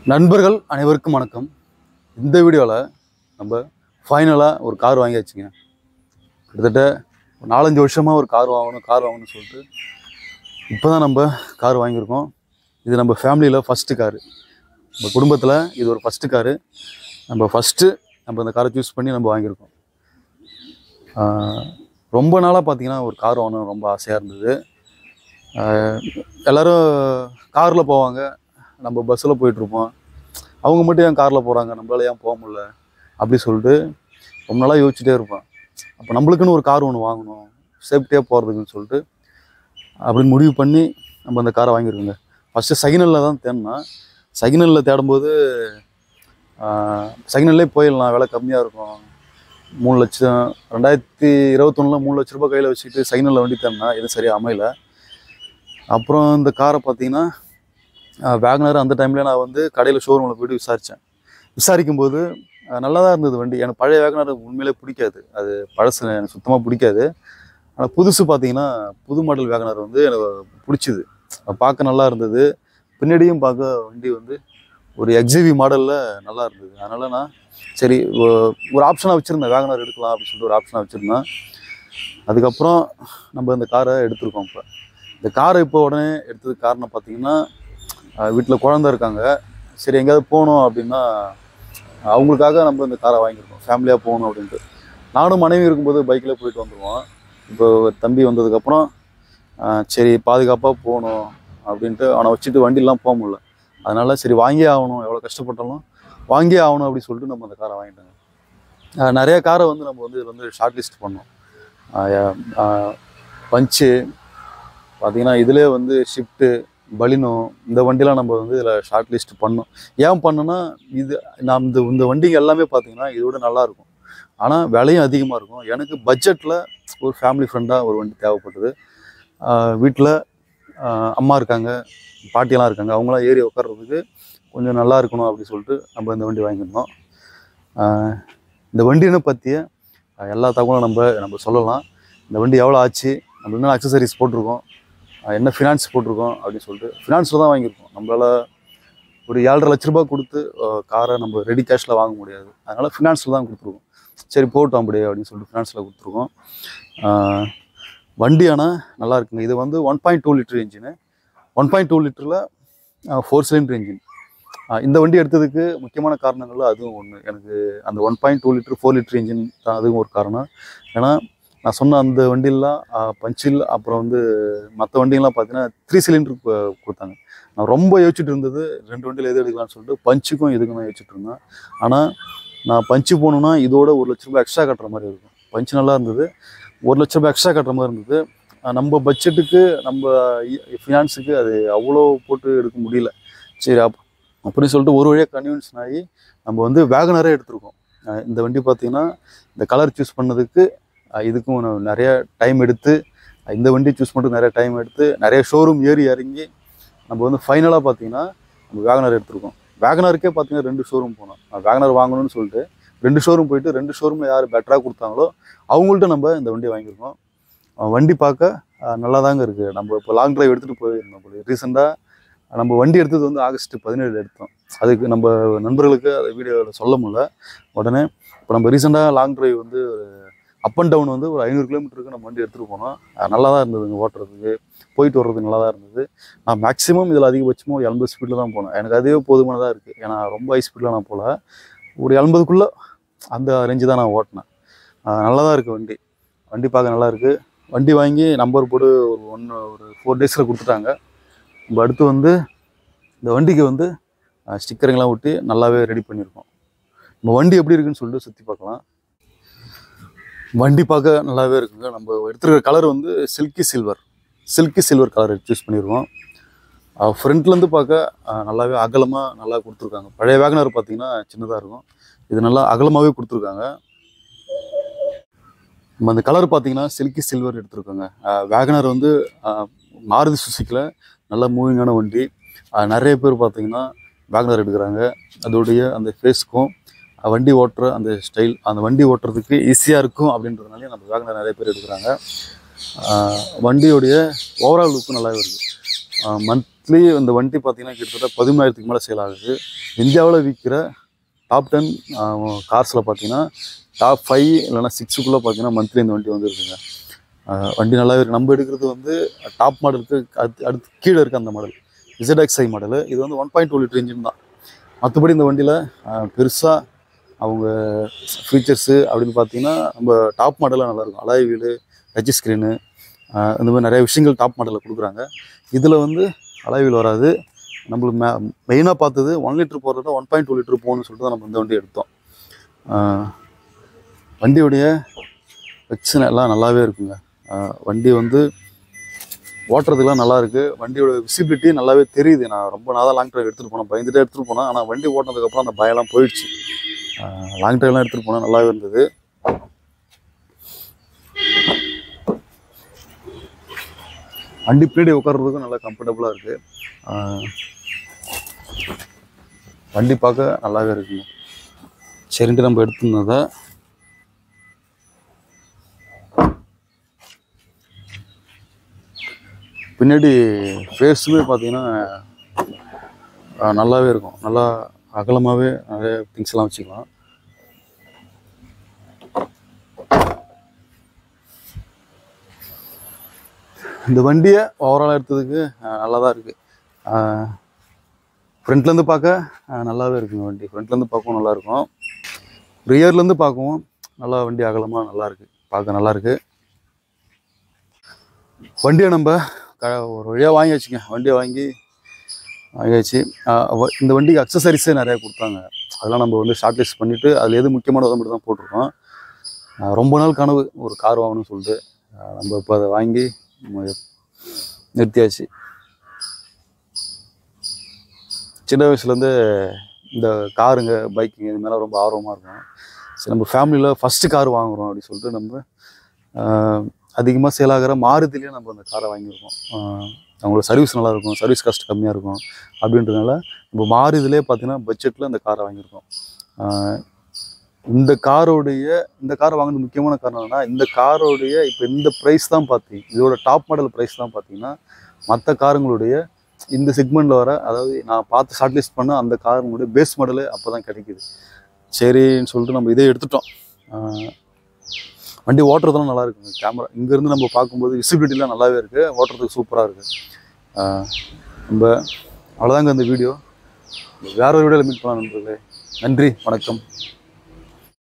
நண்பர்கள் அனைவருக்கும் வணக்கம் இந்த வீடியோவில் நம்ம ஃபைனலாக ஒரு கார் வாங்கியாச்சுங்க கிட்டத்தட்ட ஒரு நாலஞ்சு வருஷமாக ஒரு கார் வாங்கணும் கார் வாங்கணும்னு சொல்லிட்டு இப்போ தான் நம்ம கார் வாங்கியிருக்கோம் இது நம்ம ஃபேமிலியில் ஃபஸ்ட்டு காரு நம்ம குடும்பத்தில் இது ஒரு ஃபஸ்ட்டு காரு நம்ம ஃபஸ்ட்டு நம்ம இந்த காரை சூஸ் பண்ணி நம்ம வாங்கியிருக்கோம் ஆஹ் ரொம்ப நாளாக பார்த்தீங்கன்னா ஒரு கார் வாங்கணும் ரொம்ப ஆசையாக இருந்தது ஆஹ் எல்லாரும் காரில் போவாங்க நம்ம பஸ்ஸில் போயிட்டுருப்போம் அவங்க மட்டும் ஏன் காரில் போகிறாங்க நம்மளால ஏன் போக முடியல அப்படி சொல்லிட்டு ரொம்ப நாளாக யோசிச்சுட்டே இருப்பேன் அப்போ நம்மளுக்குன்னு ஒரு கார் ஒன்று வாங்கணும் சேஃப்டியாக போகிறதுக்குன்னு சொல்லிட்டு அப்படின்னு முடிவு பண்ணி நம்ம அந்த காரை வாங்கியிருக்கோங்க ஃபஸ்ட்டு சைனலில் தான் தேடினா சைனலில் தேடும்போது சைனல்லே போயிடலாம் விலை கம்மியாக இருக்கும் மூணு லட்சம் ரெண்டாயிரத்தி இருபத்தொன்னில் மூணு லட்ச ரூபாய் கையில் வச்சுக்கிட்டு சைனலில் வண்டி தேடினா எதுவும் சரியாக அமையல அப்புறம் இந்த காரை பார்த்தீங்கன்னா வேகனர் அந்த டைமில் நான் வந்து கடையில் ஷோரூமில் போயிட்டு விசாரித்தேன் விசாரிக்கும்போது அஹ், நல்லா தான் இருந்தது வண்டி எனக்கு பழைய வேகனர் உண்மையிலே பிடிக்காது அது பழசு எனக்கு சுத்தமாக பிடிக்காது ஆனால் புதுசு பார்த்தீங்கன்னா புது மாடல் வேகனர் வந்து எனக்கு பிடிச்சிது பார்க்க நல்லா இருந்தது பின்னாடியும் பார்க்க வண்டி வந்து ஒரு எக்ஸிவி மாடலில் நல்லா இருந்தது அதனால் நான் சரி ஒ- ஒரு ஆப்ஷனாக வச்சுருந்தேன் வேகனர் எடுக்கலாம் அப்படின்னு சொல்லிட்டு ஒரு ஆப்ஷனாக வச்சுருந்தேன் அதுக்கப்புறம் நம்ம இந்த காரை எடுத்திருக்கோம் இப்போ இந்த காரை இப்போ உடனே எடுத்ததுக்கு காரணம் பார்த்தீங்கன்னா வீட்டில் குழந்த இருக்காங்க சரி எங்கேயாவது போகணும் அப்படின்னா அவங்களுக்காக நம்ம இந்த காரை வாங்கியிருக்கோம் ஃபேமிலியாக போகணும் அப்படின்ட்டு நானும் மனைவி இருக்கும்போது பைக்கில் போயிட்டு வந்துடுவோம் இப்போ ஒரு தம்பி வந்ததுக்கப்புறம் ஆஹ், சரி பாதுகாப்பாக போகணும் அப்படின்ட்டு அவனை வச்சுட்டு வண்டிலாம் போக முடியல அதனால சரி வாங்கியே ஆகணும் எவ்வளோ கஷ்டப்பட்டாலும் வாங்கியே ஆகணும் அப்படின்னு சொல்லிட்டு நம்ம அந்த காரை வாங்கிட்டோங்க ஆஹ், நிறைய காரை வந்து நம்ம வந்து இதில் வந்து ஷார்ட் லிஸ்ட் பண்ணோம் பஞ்சு பார்த்தீங்கன்னா இதிலே வந்து ஷிஃப்ட்டு பலினோ இந்த வண்டிலாம் நம்ம வந்து இதில் ஷார்ட் லிஸ்ட் பண்ணோம் ஏன் பண்ணோன்னா இது நான் இந்த இந்த வண்டிங்க எல்லாமே பார்த்தீங்கன்னா இதோட நல்லா இருக்கும் ஆனால் விலையும் அதிகமாக இருக்கும் எனக்கு பட்ஜெட்டில் ஒரு ஃபேமிலி ஃப்ரெண்டாக ஒரு வண்டி தேவைப்பட்டது வீட்டில் அம்மா இருக்காங்க பாட்டியெல்லாம் இருக்காங்க அவங்களாம் ஏறி உட்கார்றதுக்கு கொஞ்சம் நல்லா இருக்கணும் அப்படின்னு சொல்லிட்டு நம்ம இந்த வண்டி வாங்கியிருந்தோம் ஆஹ் இந்த வண்டினை பற்றிய அஹ், எல்லா தகவலும் நம்ம நம்ம சொல்லலாம் இந்த வண்டி எவ்வளோ ஆச்சு நம்ம என்ன அக்சசரிஸ் போட்டிருக்கோம் அஹ், என்ன ஃபினான்ஸ் போட்டிருக்கோம் அப்படின்னு சொல்லிட்டு ஃபினான்ஸில் தான் வாங்கியிருக்கோம் நம்மளால் ஒரு ஏழரை லட்ச ரூபாய் கொடுத்து அஹ், காரை நம்ம ரெடி கேஷில் வாங்க முடியாது அதனால் ஃபினான்ஸில் தான் கொடுத்துருக்கோம் சரி போட்டோம் அப்படியே அப்படின்னு சொல்லிட்டு ஃபினான்ஸில் கொடுத்துருக்கோம் ஆஹ், வண்டி ஆனால் நல்லா இருக்குங்க இது வந்து one point two litre engine one point two லிட்டரில் ஃபோர் சிலிண்டர் இன்ஜின் இந்த வண்டி எடுத்ததுக்கு முக்கியமான காரணங்கள் அதுவும் ஒன்று எனக்கு அந்த one point two litre four litre engine தான் அதுவும் ஒரு காரணம் ஏன்னா நான் சொன்ன அந்த வண்டியெல்லாம் பஞ்சில் அப்புறம் வந்து மற்ற வண்டியெல்லாம் பார்த்தீங்கன்னா த்ரீ சிலிண்டர் கொடுத்தாங்க நான் ரொம்ப யோசிச்சுட்டு இருந்தது ரெண்டு வண்டியில் எது எடுக்கலாம்னு சொல்லிட்டு பஞ்சுக்கும் இதுக்கும் நான் யோசிச்சுட்டு இருந்தேன் ஆனால் நான் பஞ்சு போகணுன்னா இதோட ஒரு லட்ச ரூபாய் எக்ஸ்ட்ரா கட்டுற மாதிரி இருக்கும் பஞ்சு நல்லா இருந்தது ஒரு லட்ச ரூபாய் எக்ஸ்ட்ரா கட்டுற மாதிரி இருந்தது அஹ் நம்ம பட்ஜெட்டுக்கு நம்ம ஃபினான்ஸுக்கு அது அவ்வளோ போட்டு எடுக்க முடியல சரி அப் அப்படின்னு சொல்லிட்டு ஒரு வழியாக கன்வின்ஸ் ஆகி நம்ம வந்து வேகனரே எடுத்திருக்கோம் அஹ் இந்த வண்டி பார்த்தீங்கன்னா இந்த கலர் சூஸ் பண்ணதுக்கு அஹ் இதுக்கும் நான் நிறைய டைம் எடுத்து அஹ் இந்த வண்டி சூஸ் பண்ணுறதுக்கு நிறைய டைம் எடுத்து நிறைய ஷோரூம் ஏறி இறங்கி நம்ம வந்து ஃபைனலாக பார்த்தீங்கன்னா நம்ம வேகனர் எடுத்திருக்கோம் வேகனருக்கே பார்த்தீங்கன்னா ரெண்டு ஷோரூம் போனோம் நான் வேகனர் வாங்கணும்னு சொல்லிட்டு ரெண்டு ஷோரூம் போயிட்டு ரெண்டு ஷோரூமில் யார் பெட்டராக கொடுத்தாங்களோ அவங்கள்ட்ட நம்ம இந்த வண்டியை வாங்கியிருக்கோம் அஹ் வண்டி பார்க்க அஹ் நல்லா தாங்க இருக்குது நம்ம இப்போ லாங் டிரைவ் எடுத்துகிட்டு போயிருந்தோம் போல ரீசெண்டாக நம்ம வண்டி எடுத்தது வந்து ஆகஸ்ட் பதினேழு எடுத்தோம் அதுக்கு நம்ம நண்பர்களுக்கு அதை வீடியோவில் சொல்ல முடியல உடனே இப்போ நம்ம ரீசெண்டாக லாங் டிரைவ் வந்து அப் அண்ட் டவுன் வந்து ஒரு ஐநூறு கிலோமீட்டருக்கு நம்ம வண்டி எடுத்துகிட்டு போனோம் அஹ் நல்லா தான் இருந்ததுங்க ஓட்டுறதுக்கு போயிட்டு வர்றதுக்கு நல்லா தான் இருந்தது நான் மேக்ஸிமம் இதில் அதிகபட்சமாக ஒரு எண்பது ஸ்பீடில் தான் போனேன் எனக்கு அதுவே போதுமானதாக இருக்குது ஏன்னா ரொம்ப ஹை ஸ்பீடில் நான் போகல ஒரு எண்பதுக்குள்ளே அந்த ரேஞ்சு தான் நான் ஓட்டினேன் அஹ் நல்லா தான் இருக்குது வண்டி வண்டி பார்க்க நல்லா இருக்குது வண்டி வாங்கி நம்பர் போட்டு ஒரு ஒன்று ஒரு ஃபோர் டேஸில் கொடுத்துட்டாங்க நம்ம அடுத்து வந்து இந்த வண்டிக்கு வந்து ஸ்டிக்கருங்கெல்லாம் ஒட்டி நல்லாவே ரெடி பண்ணியிருக்கோம் நம்ம வண்டி எப்படி இருக்குன்னு சொல்லிட்டு சுற்றி பார்க்கலாம் வண்டி பார்க்க நல்லாவே இருக்குங்க நம்ம எடுத்துருக்கிற கலர் வந்து silky silver silky silver colour choose பண்ணியிருக்கோம் ஃப்ரண்ட்லேருந்து பார்க்க அஹ், நல்லாவே அகலமாக நல்லா கொடுத்துருக்காங்க பழைய வேகனர் பார்த்தீங்கன்னா சின்னதாக இருக்கும் இது நல்லா அகலமாகவே கொடுத்துருக்காங்க நம்ம அந்த கலர் பார்த்தீங்கன்னா சில்கி சில்வர் எடுத்திருக்கோங்க வேகனர் வந்து அஹ், மாருதி சுசுக்கியில் நல்ல மூவிங்கான வண்டி அஹ், நிறைய பேர் பார்த்தீங்கன்னா வேகனர் எடுக்கிறாங்க அதோடைய அந்த ஃபேஸ்க்கும் வண்டி ஓட்டுற அந்த ஸ்டைல் அந்த வண்டி ஓட்டுறதுக்கு ஈஸியாக இருக்கும் அப்படின்றதுனாலே நம்ம வேகனர் நிறைய பேர் எடுக்கிறாங்க அஹ், வண்டியோடைய ஓவரால் லுக்கும் நல்லாவே இருக்குது மந்த் மந்த்லி இந்த வண்டி பார்த்தீங்கன்னா கிட்டத்தட்ட பதிமூணாயிரத்துக்கு மேலே சேல் ஆகுது இந்தியாவில் விற்கிற டாப் டென் கார்ஸில் பார்த்தீங்கன்னா டாப் ஃபைவ் இல்லைன்னா சிக்ஸுக்குள்ளே பார்த்தீங்கன்னா மந்த்லி இந்த வண்டி வந்து இருக்குங்க ஆஹ் வண்டி நல்லாவே இருக்கு நம்ம எடுக்கிறது வந்து டாப் மாடலுக்கு அடுத்து அடுத்து கீழே இருக்க அந்த மாடல் இசட்எக்ஸ்ஐ மாடலு இது வந்து one point two litre engine தான் மற்றபடி இந்த வண்டியில் பெருசாக அவங்க ஃபீச்சர்ஸு அப்படின்னு பார்த்தீங்கன்னா நம்ம டாப் மாடலாக நல்லாயிருக்கும் அலாய் வீலு டச் ஸ்க்ரீனு இந்த மாதிரி நிறைய விஷயங்கள் டாப் மாடலில் கொடுக்குறாங்க இதில் வந்து அலாய் வீல் வராது நம்மளுக்கு மே மெயினாக பார்த்தது ஒன் லிட்டர் போகிறத ஒன் பாயிண்ட் டூ லிட்டர் போகணும்னு சொல்லிட்டு தான் நம்ம இந்த வண்டி எடுத்தோம் ஆஹ் வண்டியுடைய வெக்ஷன் எல்லாம் நல்லாவே இருக்குங்க ஆஹ் வண்டி வந்து ஓட்டுறதுக்குலாம் நல்லா இருக்கு வண்டியோட விசிபிலிட்டி நல்லாவே தெரியுது நான் ரொம்ப நாள் லாங் டிரைவ் எடுத்துகிட்டு போனேன் பயந்துட்டே எடுத்துகிட்டு போனேன் ஆனால் வண்டி ஓட்டினதுக்கப்புறம் அந்த பயம்லாம் போயிடுச்சு லாங் டிரைவ்லாம் எடுத்துகிட்டு போனேன் நல்லாவே இருந்தது வண்டி பின்னாடி உட்கார்றதுக்கும் நல்லா கம்ஃபர்டபுளாக இருக்குது வண்டி பார்க்க நல்லாவே இருக்குங்க சரின்ட்டு நம்ம எடுத்துருந்ததை பின்னாடி ஃபேஸுமே பார்த்தீங்கன்னா ஆஹ், நல்லாவே இருக்கும் நல்லா அகலமாகவே நிறைய திங்ஸ்லாம் வச்சுக்கலாம் இந்த வண்டியை ஓவராலாக எடுத்ததுக்கு ஆஹ், நல்லா தான் இருக்குது ஃப்ரண்ட்லேருந்து பார்க்க ஆஹ், நல்லாவே இருக்குங்க வண்டி ஃப்ரண்ட்லேருந்து பார்க்கவும் நல்லா இருக்கும் ரியர்லேருந்து பார்க்கவும் நல்லா வண்டி அகலமாக நல்லா இருக்கு பார்க்க நல்லா இருக்கு வண்டியை நம்ம க ஒரு வழியாக வாங்கியாச்சுங்க வண்டியை வாங்கி வாங்கியாச்சு ஆஹ் வ- இந்த வண்டிக்கு அக்சசரிஸே நிறையா கொடுத்தாங்க அதெல்லாம் நம்ம வந்து ஷார்ட் லிஸ்ட் பண்ணிவிட்டு அதில் எது முக்கியமானதை மட்டும் தான் போட்டிருக்கோம் ஆஹ் ரொம்ப நாள் கனவு ஒரு கார் வாங்கணும்னு சொல்லிட்டு ஆஹ் நம்ம இப்போ அதை வாங்கி மு- நிறுத்தியாச்சு சின்ன வயசுலேருந்து இந்த காருங்க பைக்குங்க இது மேலே ரொம்ப ஆர்வமாக இருக்கும் சரி நம்ம ஃபேமிலியில் ஃபஸ்ட்டு கார் வாங்குறோம் அப்படின்னு சொல்லிட்டு நம்ம அதிகமாக சேல் ஆகிற மாருதிலேயே நம்ம அந்த காரை வாங்கியிருக்கோம் ஆஹ் அவங்களோட சர்வீஸ் நல்லா இருக்கும் சர்வீஸ் காஸ்ட் கம்மியாக இருக்கும் அப்படின்றதுனால நம்ம மாருதிலே பார்த்தீங்கன்னா பட்ஜெட்டில் இந்த காரை வாங்கியிருக்கோம் ஆஹ் இந்த காரோடைய இந்த காரை வாங்கினது முக்கியமான காரணம் என்னன்னா இந்த காரோடைய இப்போ இந்த ப்ரைஸ் தான் பார்த்தீங்க இதோட டாப் மாடல் ப்ரைஸ் தான் பார்த்தீங்கன்னா மற்ற காருங்களுடைய இந்த செக்மெண்ட்டில் வர அதாவது நான் பார்த்து ஷார்ட் லிஸ்ட் பண்ண அந்த காருங்களுடைய பேஸ் மாடலு அப்போ தான் கிடைக்குது சரின்னு சொல்லிட்டு நம்ம இதே எடுத்துட்டோம் ஆஹ் வண்டி ஓட்டுறதுலாம் நல்லா இருக்குங்க கேமரா இங்கேருந்து நம்ம பார்க்கும்போது விசிபிலிட்டிலாம் நல்லாவே இருக்குது ஓட்டுறதுக்கு சூப்பராக இருக்குது நம்ம அவ்வளோதாங்க இந்த வீடியோ வேற ஒரு வீடியோவில் மீட் பண்ணலாம் நண்பர்களே நன்றி வணக்கம்